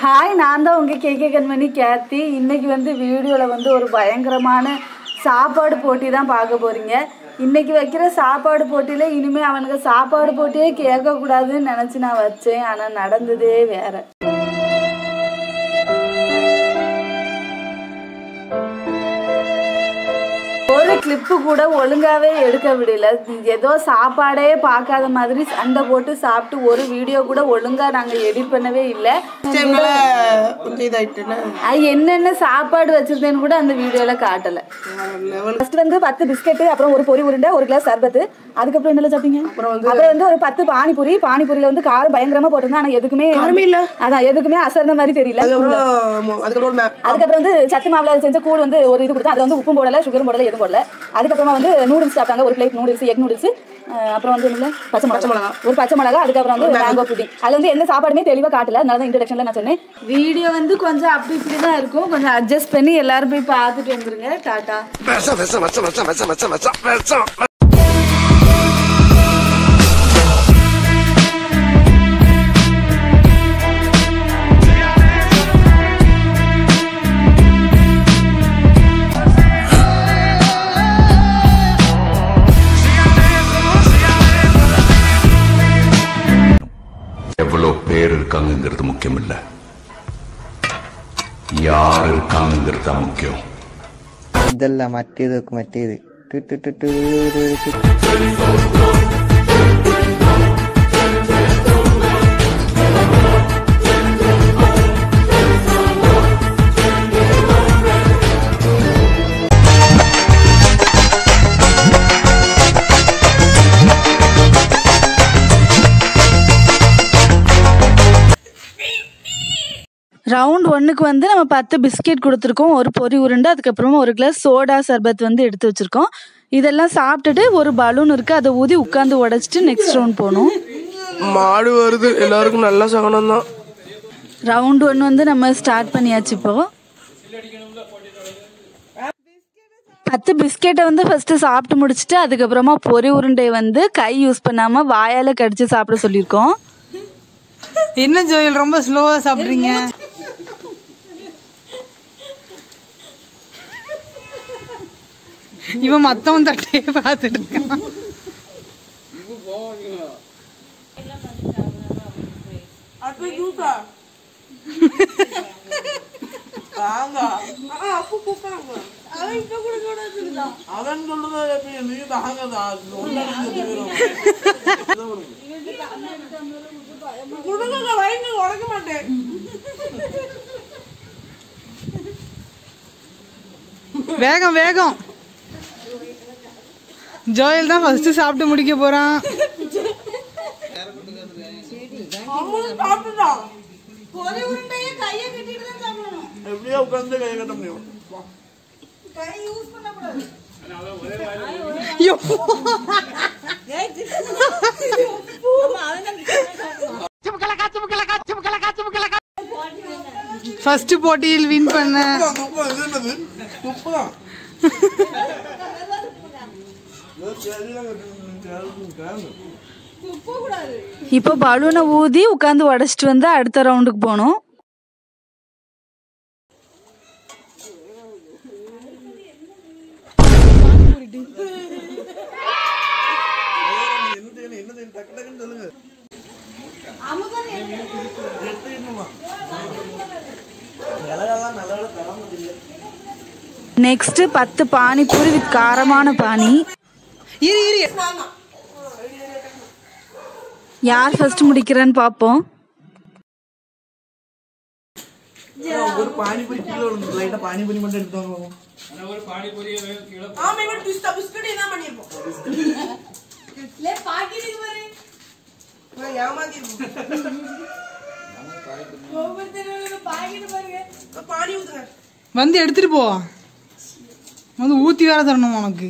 Hi நான் தான் உங்கள் கேகே கண்மணி கேத்தி இன்னைக்கு வந்து வீடியோவில் வந்து ஒரு பயங்கரமான சாப்பாடு போட்டி தான் பார்க்க போகிறீங்க இன்னைக்கு வைக்கிற சாப்பாடு போட்டியில் இனிமேல் அவனுக்கு சாப்பாடு போட்டியே கேட்கக்கூடாதுன்னு நினச்சி நான் வச்சேன் ஆனால் நடந்ததே வேற ஒரு கிளிப்பு கூட ஒழுங்காவே எடுக்க விடல ஏதோ சாப்பாடே பார்க்காத மாதிரி சண்டை போட்டு சாப்பிட்டு ஒரு வீடியோ கூட ஒழுங்கா நாங்க எடிட் பண்ணவே இல்லை டைம்ல கொஞ்சம் இதாயிட்டுல அது என்னென்ன சாப்பாடு வச்சிருந்தேன்னு கூட அந்த வீடியோல காட்டல லெவல் ஃபர்ஸ்ட் வந்து பத்து பிஸ்கெட் அப்புறம் ஒரு பொரி உருண்டை ஒரு கிளாஸ் சர்பத்து அதுக்கப்புறம் என்ன சாப்பிட்டீங்க அப்புறம் வந்து அப்புறம் வந்து ஒரு பத்து பானிபூரி பானிபூரியில வந்து காரம் பயங்கரமா போட்டிருந்தேன் ஆனா எதுக்குமே காரமே இல்ல. அதான் எதுக்குமே அசர்ந்த மாதிரி தெரியல அதுக்கப்புறம் அதுக்கப்புறம் மே- அதுக்கப்புறம் வந்து சத்து மாவுல செஞ்ச கூழ் வந்து ஒரு இது கொடுத்தா அதுல வந்து உப்பும் போடல சுகரும் போடல எதுவும் போடல அதுக்கப்புறமா வந்து நூடுல்ஸ் சாப்பிட்டாங்க ஒரு பிளேட் நூடுல்ஸ் எக் நூடுல்ஸ் அப்புறம் வந்து என்ன பச்சை மிளகா மிளகா. ஒரு பச்சை மிளகா அதுக்கப்புறம் வந்து மேங்கோ புட்டிங் அது வந்து எந்த சாப்பாடுமே தெளிவா காட்டல அதனால தான் இன்ட்ரடக்ஷன்ல நான் சொன்னேன் வீடியோ வந்து கொஞ்சம் அப்படி இப்படி தான் இருக்கும் கொஞ்சம் அட்ஜஸ்ட் பண்ணி எல்லாரும் போய் பார்த்துட்டு வந்துருங்க டாட்டா விஷம் விஷம் விஷம் விஷம் விஷம் விஷம் விஷம் விஷம் எவ்வளவு பேர் இருக்காங்கங்கிறது முக்கியம் இல்ல யார் இருக்காங்கங்கிறது தான் முக்கியம் ഇതല്ല മറ്റേത് വെക്ക് മറ്റേത് two two two two two two. Round ஒன்றுக்கு வந்து நம்ம பத்து பிஸ்கெட் கொடுத்துருக்கோம் ஒரு பொரி உருண்டை அதுக்கப்புறமா ஒரு கிளாஸ் சோடா சர்பத் வந்து எடுத்து வச்சிருக்கோம் இதெல்லாம் சாப்பிட்டுட்டு ஒரு பலூன் இருக்கு அதை ஊதி உட்காந்து உடைச்சிட்டு நெக்ஸ்ட் ரவுண்ட் போகணும் மாடு வருது எல்லாருக்கும் நல்ல சகனம் தான் ரவுண்ட் ஒன் வந்து நம்ம ஸ்டார்ட் பண்ணியாச்சு இப்போ பத்து பிஸ்கெட்டை வந்து ஃபர்ஸ்ட் சாப்பிட்டு முடிச்சுட்டு அதுக்கப்புறமா பொரி உருண்டை வந்து கை யூஸ் பண்ணாம வாயால கடிச்சு சாப்பிட சொல்லியிருக்கோம் என்ன ஜோயல் ரொம்ப ஸ்லோவா சாப்பிடுறீங்க இவன் மத்தவன் தட்டையே பார்த்துட்டு இருக்கான் அவன் சொல்றது நீ தாங்கதா உடக்க மாட்டேன் வேகம் வேகம் ஜோயல் தான் ஃபர்ஸ்ட் சாப்பிட்டு முடிக்க போறான் எப்படியோ உட்காந்து கையை கட்ட முடியும் ஐயோ. ஃபர்ஸ்ட் போட்டியில் வின் பண்ண துப்பு இது என்னது துப்பு தான் இப்போ பலூனை ஊதி உட்காந்து உடைச்சிட்டு வந்து அடுத்த ரவுண்டுக்கு போகணும் நெக்ஸ்ட் பத்து பானிபூரி வித் காரமான பானி இரு இரு யார் ஃபர்ஸ்ட் முடிக்கிறேன்னு பார்ப்போம் ஒரு பானிபூரி கீழே விழுந்து லைட்டா பானிபூரி மட்டும் எடுத்தாங்க வந்து எடுத்துட்டு போ வந்து ஊத்தி வேற தரணும் உனக்கு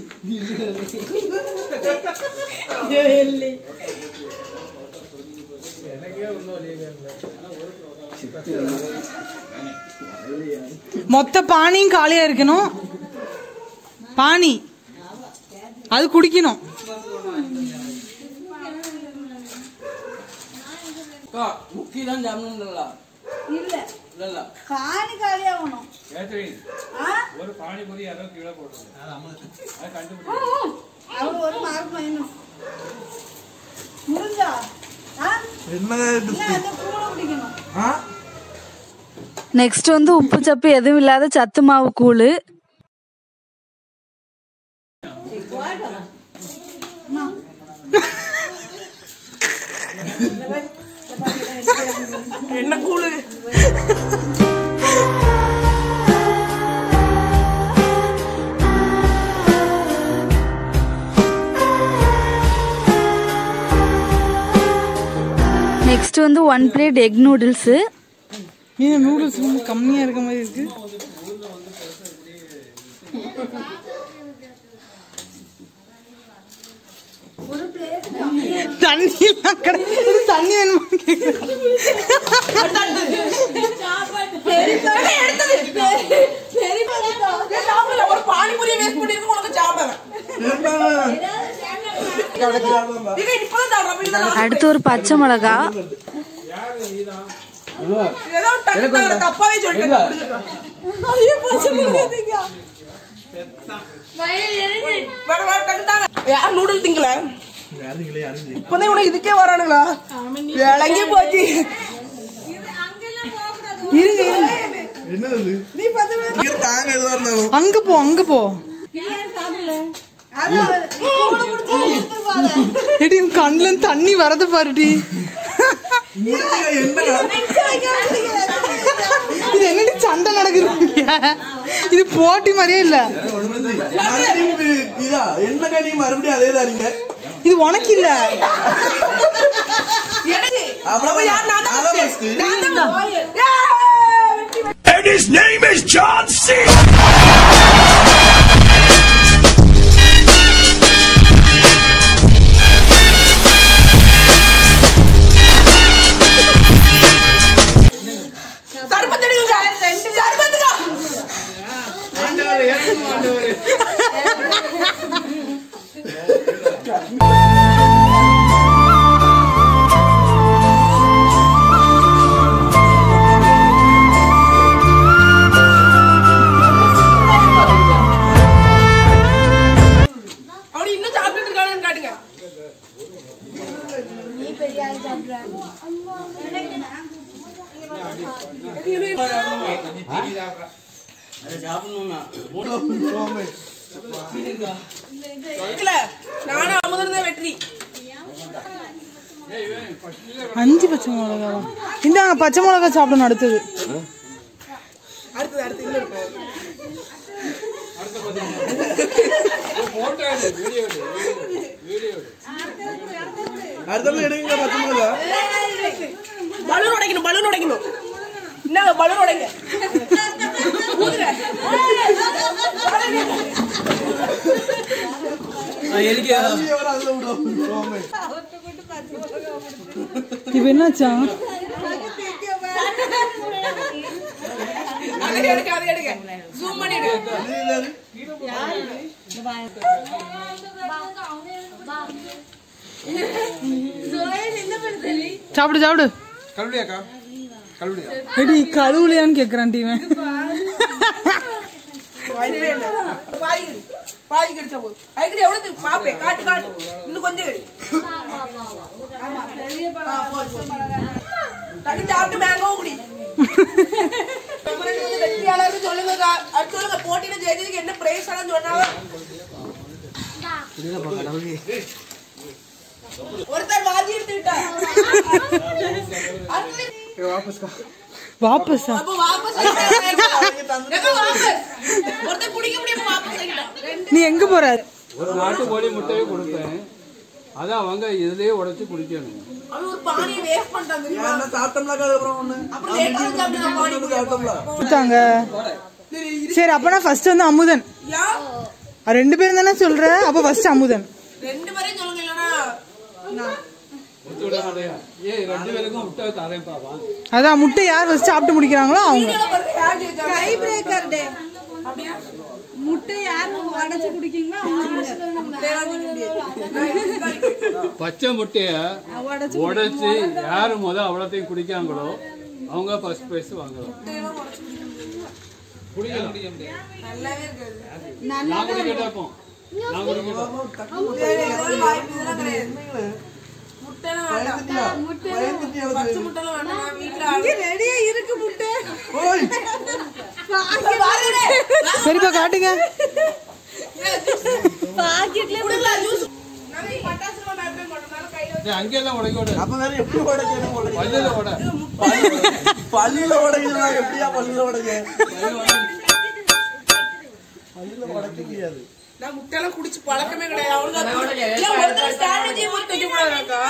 மொத்த பானியும் காலியா இருக்கணும் பானி அது குடிக்கணும் முக்கி தான் சாப்பிடணும்ல இல்ல பானி காலி ஆகணும் ஆ? அவரு ஒரு மார்க் மைனஸ் முடிஞ்சா ஆ? என்ன இல்ல, அந்த கூடை பிடிக்கணும் ஆ நெக்ஸ்ட் வந்து உப்பு சப்பு எதுவும் இல்லாத சத்து மாவு கூழ் என்ன கூழு நெக்ஸ்ட் வந்து ஒன் பிளேட் எக் நூடுல்ஸு மீன் நூடுல்ஸ் ரொம்ப கம்மியா இருக்க மாதிரி இருக்கு தண்ணி எல்லாம் கிடையாது தண்ணி வேணுமா கேக்குறேன். ஒரு பானிபூரி வேஸ்ட் பண்ணிருக்கு உனக்கு சாப்பிடுவேன் இது இப்பதான் சாப்பிடுறேன் இப்ப அடுத்து ஒரு பச்சை மிளகா ஏதோ டக்கு டக்கு தப்பாவே சொல்லிட்டேன் ஐயோ, பச்சை மிளகாய் திங்க. வேற வேற டக்கு தாங்க. யார் நூடுல் திங்கல இப்பதான் உனக்கு இதுக்கே வரானுங்களா விளங்கி போச்சு இருங்க இருங்க என்னது இங்க தாங்க எதுவா இருந்தாலும் அங்க போ அங்க போ எடி உன் கண்ணுல இருந்து தண்ணி வரது பாருடி முடிச்சுக்க, என்னடா இது என்னடி சண்டை நடக்குது இது போட்டி மாதிரியே இல்ல மறுபடியும் இது- இதா என்னக்கா நீ மறுபடியும் அதே தாரீங்க இது உனக்கு இல்ல எனக்கு அவ்வளவு யார் நான் தான் அதான் first. first. நான் தான் first. ஏய், வெற்றி பெற்று- And his name is John C. சர்பத் எடுங்க சர்பத்துக்கா அப்படி இன்னும் சாப்பிட்டுட்டு இருக்கானு காட்டுங்க இல்ல, நானும் அமுதன் தான் வெற்றி அஞ்சு பச்சை மிளகாவா இந்தாங்க பச்சை மிளகா சாப்பிடணும் அடுத்தது அடுத்தது அடுத்து இன்னும் இருக்கு. அடுத்தது எடுங்க பத்து மிளகா பலூன் உடைக்கணும் பலூன் உடைக்கணும் என்ன பலூன் உடைங்க ஊதுற. தள்ளியே வர அதுல விடும் சோமே. இப்ப என்னாச்சா அதை எடுக்க அதை எடுக்க ஜூம் பண்ணி எடு அது இல்ல அது. சாப்பிடு சாப்பிடு கழுவியாக்கா கழுவியா எடி கழுவுலையான்னு கேக்குறான் டீவன் வயிறே இல்ல. பாய் கடி. பாய் கடிச்சா போதும் அதுக்கு எவ்வளவு பாப்பேன் காட்டு காட்டு இன்னும் கொஞ்சம் கடி ஆ, போதும், போதும். தண்ணி சாப்பிட்டு மேங்கோ குடி நம்மளுக்கு வந்து வெற்றியாளர்னு சொல்லுங்க கா- அது சொல்லுங்க போட்டியில ஜெயிச்சதுக்கு என்ன பிரைஸ் எல்லாம் சொன்னாங்க ஒருத்தர் வாதி எடுத்துக்கிட்டார் வாபஸா அப்ப வாபஸ் எப்ப வாபஸ் ஒருத்தர் குடிக்க முடியாம வாபஸ் ஆகிட்டான் நீ எங்க போற ஒரு நாட்டுக்கோழி முட்டையை கொடுப்பேன் அதை அவங்க இதுலயே உடைச்சு குடிக்கணும் அவன் ஒரு பானியை வேஸ்ட் பண்ணிட்டான் தெரியுமா ஏன்னா சாப்பிட்டோம்லாக்கா அதுக்கப்புறம் ஒண்ணு அப்புறம் லேட்டா வந்து சாப்பிட்டு பானி குடிக்க சாப்பிட்டோம்ல கொடுத்தாங்க சரி அப்பனா ஃபர்ஸ்ட் வந்து அமுதன் யா அஹ் ரெண்டு பேரும் தானே சொல்ற அப்ப ஃபர்ஸ்ட் அமுதன் ரெண்டு பேரையும் சொல்லுங்க இல்லனா கொடுத்து விட மாட்டேன் ஏய் ரெண்டு பேருக்கும் முட்டை தரேன் பாப்பா அதான் முட்டை யார் ஃபர்ஸ்ட் சாப்பிட்டு முடிக்கிறாங்களோ அவங்க யார் ஜெயிச்சாங்க டை பிரேக்கர் டே முட்டை யார் உடைச்சு குடிக்கீங்களோ பச்சை முட்டைய உடைச்சு யாரு முத அவ்வளோத்தையும் குடிக்காங்களோ அவங்க ஃபர்ஸ்ட் ப்ரைஸ் வாங்கலாம் குடிக்கலாம் நல்லாவே இருக்காது நான் குடிக்கட்டா இப்போ நான் குடிக்கட்டா முட்டைலாம் வேண்டாம் பச்சை முட்டைலாம் வேண்டாம் நான் வீட்டுல ரெடியா இருக்கு முட்டை சரிப்பா காட்டுங்க டேய், அங்கெல்லாம் உடைக்க விட அப்ப வேற எப்படி உடைக்கணும் உடைக்க பல்லுல உட பல்லுல உடைக்கணும் எப்படியா பல்லுல உடைக்க பல்லுல உடைக்க முடியாது நான் முட்டைலாம் குடிச்சு பழக்கமே கிடையாது அவனுக்கு இல்ல, ஒரு தடவை strategy மட்டும் வைக்க கூடாதாக்கா?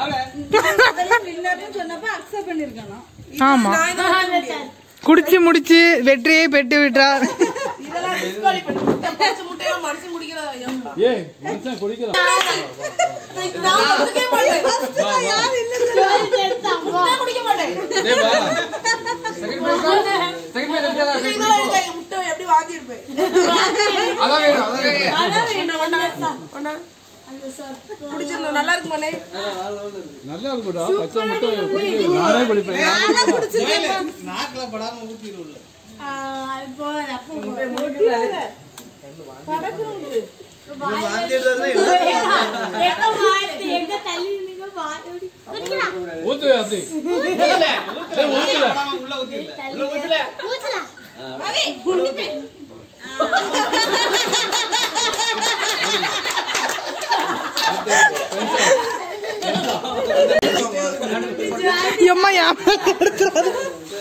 ஆமா நான் இதை வைக்க முடியாது. குடிச்சு முடிச்சு வெற்றியை பெற்று விட்டார் இதெல்லாம் disqualify பண்ணு. முட்டை, பச்சை முட்டையெல்லாம் மனுஷன் குடிக்கிறதா? ஐயா. ஏய் மனுஷன் குடிக்கலாம் நான் குடிக்கவே மாட்டேன். முட்டை குடிக்க மாட்டேன். டேய் வா செகண்ட் ப்ரைஸ் செகண்ட் ப்ரைஸ் இதெல்லாம் இல்லை, முட்டை எப்படி வாந்தி எடுப்பேன்? அதான் வேணும் அதான் வேணும் வேண்டாம், வேண்டாம், வேண்டாம். குடிச்சிருந்தோம், நல்லா இருக்குமாண்ணே? நல்லா இருக்குடா பச்சை முட்டை குடிக்க நானே குடிப்பேன் நாக்குல படாம ஊத்திடும்ல வாந்தி ஊத்து அப்படி டேய் ஊத்துல உள்ள ஊத்திடல எம்மா ஏமாத்துறாரு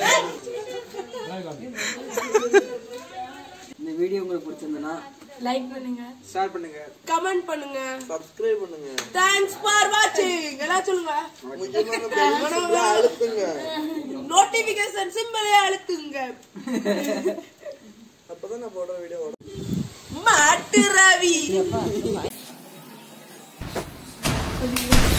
இந்த வீடியோ உங்களுக்கு பிடிச்சிருந்தனா லைக் பண்ணுங்க ஷேர் பண்ணுங்க கமெண்ட் பண்ணுங்க சப்ஸ்கிரைப் பண்ணுங்க தேங்க்ஸ் ஃபார் வாட்சிங் எல்லாம் சொல்லுங்க முக்கியமான அழுத்துங்க நோட்டிபிகேஷன் சிம்பிளே அழுத்துங்க அப்பதான் நான் போடுற வீடியோ மாட்டு ரவி